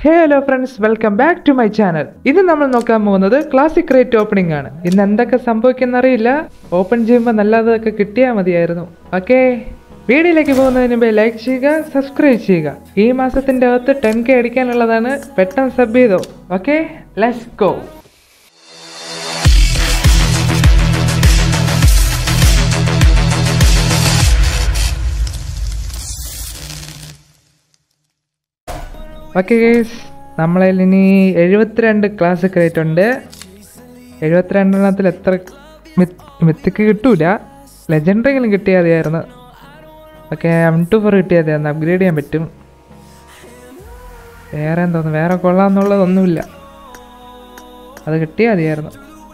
Hello friends welcome back to my channel ഇന്ന് നമ്മൾ നോക്കാൻ പോകുന്നത് ക്ലാസിക് റേറ്റ് ഓപ്പണിംഗ് ആണ് ഇന്ന് എന്തൊക്കെ സംഭവിക്കുന്ന അറിയില്ല ഓപ്പൺ ചെയ്യുമ്പോൾ നല്ലതൊക്കെ കിട്ടിയാൽ മതിയായിരുന്നു ഓക്കെ വീഡിയോയിലേക്ക് പോകുന്നതിന് മുമ്പ് ലൈക്ക് ചെയ്യുക സബ്സ്ക്രൈബ് ചെയ്യുക ഈ മാസത്തിന്റെ അകത്ത് ടെൻ കെ അടിക്കാനുള്ളതാണ് പെട്ടെന്ന് സബ് ചെയ്തോ okay let's go okay guys നമ്മളതിൽ ഇനി എഴുപത്തിരണ്ട് ക്ലാസിക് റേറ്റ് ഉണ്ട് എഴുപത്തിരണ്ടെണ്ണത്തിൽ എത്ര മിത്തിക്ക് കിട്ടൂല ലെജൻഡറിയെങ്കിലും കിട്ടിയാൽ മതിയായിരുന്നു ഓക്കെ എം ടു ഫോർ കിട്ടിയാൽ മതിയായിരുന്നു അപ്ഗ്രേഡ് ചെയ്യാൻ പറ്റും വേറെ എന്തോന്നു വേറെ കൊള്ളാമെന്നുള്ളതൊന്നുമില്ല അത് കിട്ടിയാൽ മതിയായിരുന്നു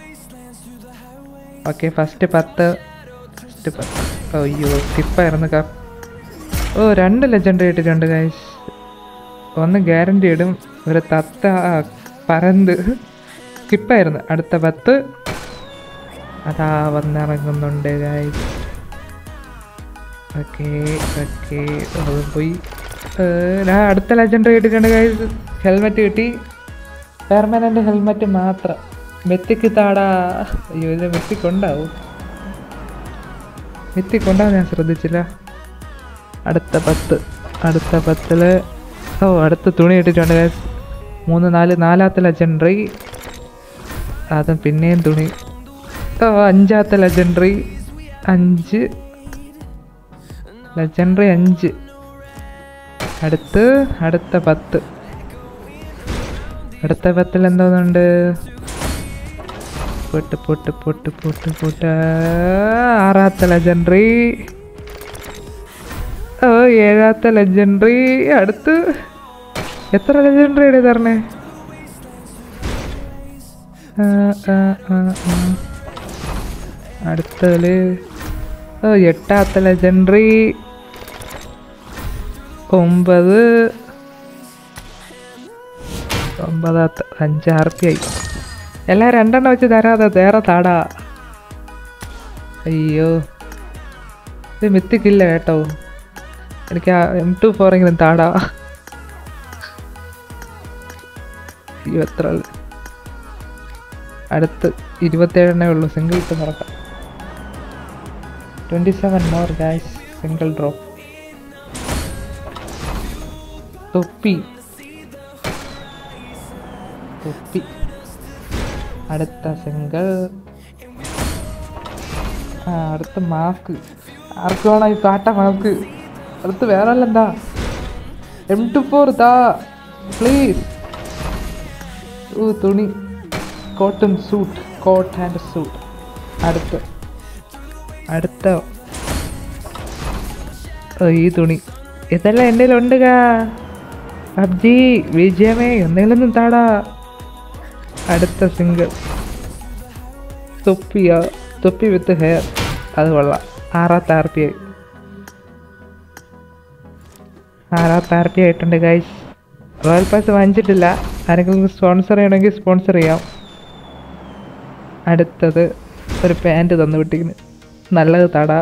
ഓക്കെ ഫസ്റ്റ് പത്ത് ഫസ്റ്റ് പത്ത് അയ്യോ സ്കിപ്പായിരുന്നു ക ഓ രണ്ട് ലെജൻഡറി ഇട്ടിട്ടുണ്ട് ഗൈസ് ഒന്ന് ഗ്യാരണ്ടി ഇടും ഒരു തത്ത ആ, പരന്ത് സ്കിപ്പായിരുന്നു അടുത്ത പത്ത് അതാ വന്നിറങ്ങുന്നുണ്ട് ഗൈസ് ഓക്കെ ഓക്കെ അത് പോയി ഏ, ഞാൻ അടുത്ത ലെജൻഡറി കിട്ടിയിട്ടുണ്ട് ഗൈസ് ഹെൽമെറ്റ് കിട്ടി പെർമനൻ്റ് ഹെൽമെറ്റ് മാത്രം മെത്തിക്ക് താടാ അയ്യോ ഇത് മെത്തിക്ക് ഉണ്ടാവും മെത്തിക്ക് ഉണ്ടാവും ഞാൻ ശ്രദ്ധിച്ചില്ല അടുത്ത പത്ത് അടുത്ത പത്തില് ഓ അടുത്ത തുണി ഇട്ടിട്ടുണ്ട് guys. മൂന്ന് നാല് നാലാമത്തെ ലെജൻഡറി അതും പിന്നെയും തുണി ഓ അഞ്ചാമത്തെ ലെജൻഡറി അഞ്ച് ലെജൻഡറി അഞ്ച് അടുത്ത് അടുത്ത പത്ത് അടുത്ത പത്തിൽ എന്തോന്നുണ്ട് പൊട്ട് പൊട്ട് പൊട്ട് പൊട്ട് പൊട്ട് ആറാമത്തെ ലെജൻഡറി ഓ ഏഴാമത്തെ ലെജൻഡറി അടുത്ത് എത്ര ലെജൻഡറി ഇടേ തരണേ ആ, ആ, ആ, ആ. അടുത്തതില് ഓ എട്ടാമത്തെ ലെജൻഡറി ഒമ്പത് ഒമ്പതാമത്തെ അഞ്ച് ആർ പി ആയി എല്ലാം രണ്ടെണ്ണം വെച്ച് തരാതെ വേറെ താടാ അയ്യോ ഇത് മിത്തിക്കില്ല കേട്ടോ എനിക്ക് ആ എം ടു ഫോറെങ്കിലും താടാ അയ്യോ എത്ര ഉള്ളു? അടുത്ത് ഇരുപത്തേഴെണ്ണേ ഉള്ളൂ സിംഗിൾ ഇട്ട് നടക്കാം twenty seven more guys single drop തൊപ്പി തൊപ്പി അടുത്ത സിംഗിൾ ആ അടുത്ത മാസ്ക് ആർക്ക് വേണം ഈ കാട്ട മാസ്ക് അടുത്ത് വേറെ വല്ല എന്താ എം ടു ഫോർ താ പ്ലീസ് ഓ തുണി cotton suit coat and suit അടുത്ത അടുത്ത ഓ ഈ തുണി ഇതെല്ലാം എൻ്റെ ഉണ്ട് കാ പബ്ജി വിജയമേ എന്തെങ്കിലും ഒന്ന് താടാ അടുത്ത സിംഗിൾ തൊപ്പിയോ തൊപ്പി വിത്ത് ഹെയർ അത് കൊള്ളാം ആറാത്ത ആർ പി ഐ ആറാത്ത ആർ പി ആയിട്ടുണ്ട് ഗൈസ് റോയൽ പാസ് വാങ്ങിച്ചിട്ടില്ല ആരെങ്കിലും സ്പോൺസർ ചെയ്യണമെങ്കിൽ സ്പോൺസർ ചെയ്യാം അടുത്തത് ഒരു പാൻറ് തന്നു വിട്ടിരിക്കുന്നു നല്ലത് തട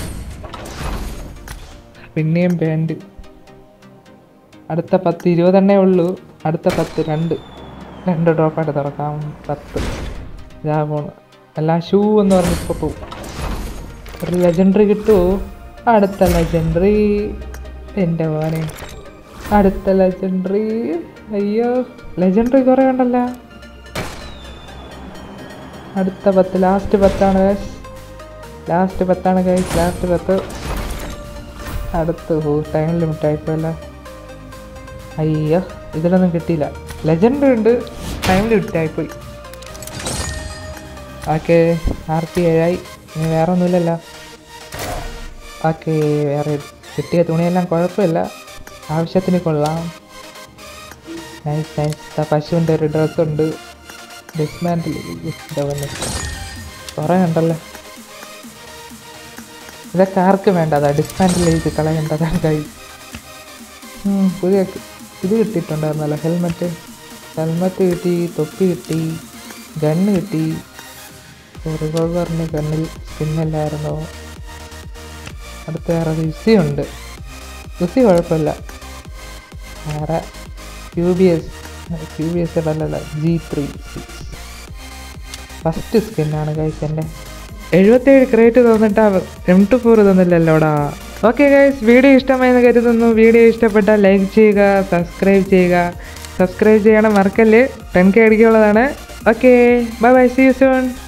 പിന്നെയും പാൻറ് അടുത്ത പത്ത് ഇരുപതെണ്ണേ ഉള്ളൂ അടുത്ത പത്ത് രണ്ട് രണ്ട് ഡ്രോപ്പായിട്ട് തുറക്കാം പത്ത് ഇതാ പോണ് എല്ലാം ഷൂ എന്ന് പറഞ്ഞ് ഇപ്പോൾ പോവും ഒരു ലെജൻഡറി കിട്ടുമോ അടുത്ത ലെജൻഡറി എൻ്റെ മോനെ അടുത്ത ലെജൻഡറി അയ്യോ ലെജൻഡറി കുറേ ഉണ്ടല്ലോ അടുത്ത പത്ത് ലാസ്റ്റ് പത്താണ് ഗൈസ് ലാസ്റ്റ് പത്താണ് ഗൈസ് ലാസ്റ്റ് പത്ത് അടുത്ത് ഓ ടൈം ലിമിറ്റ് ആയിപ്പോയല്ലോ അയ്യോ ഇതിലൊന്നും കിട്ടിയില്ല ലെജൻഡ് ഉണ്ട് ടൈം ലിമിറ്റ് ആയിപ്പോയി ഓക്കെ ആർ പി ഏഴായി ഇനി വേറെ ഒന്നുമില്ലല്ലോ ഓക്കെ വേറെ കിട്ടിയ തുണിയെല്ലാം കുഴപ്പമില്ല ആവശ്യത്തിന് കൊള്ളാം നൈസ് നൈസ് പശുവിൻ്റെ ഒരു ഡ്രസ്സുണ്ട് ഡിസ്മാൻഡിൽ കുറേ ഉണ്ടല്ലോ ഇതൊക്കെ ആർക്കും വേണ്ടതാ ഡിസ്മാൻഡിൽ ചെയ്ത് കളയേണ്ടതാണ് കൈ ഉം, പുതിയ ഇത് കിട്ടിയിട്ടുണ്ടായിരുന്നല്ലോ ഹെൽമെറ്റ് ഹെൽമെറ്റ് കിട്ടി തൊപ്പി കിട്ടി ഗണ്ണ് കിട്ടി റിവോൾവറിന് ഗണ്ണിൽ സ്കിന്നില്ലായിരുന്നോ അടുത്ത വേറെ യുസി ഉണ്ട് യുസി കുഴപ്പമില്ല വേറെ U B S Q B S അല്ലല്ല ജി ത്രീ സിക്സ് ഫസ്റ്റ് സ്കിന്നാണ് ഗൈസ് എൻ്റെ എഴുപത്തേഴ് ക്രേറ്റ് തന്നിട്ടാ എം ടു ഫോർ തന്നില്ലല്ലോടാ ഓക്കെ ഗൈസ് വീഡിയോ ഇഷ്ടമായെന്ന് കരുതുന്നു വീഡിയോ ഇഷ്ടപ്പെട്ടാൽ ലൈക്ക് ചെയ്യുക സബ്സ്ക്രൈബ് ചെയ്യുക സബ്സ്ക്രൈബ് ചെയ്യണം മറക്കല്ലേ ടെൻ കെ അടിക്കുള്ളതാണ് okay bye bye see you soon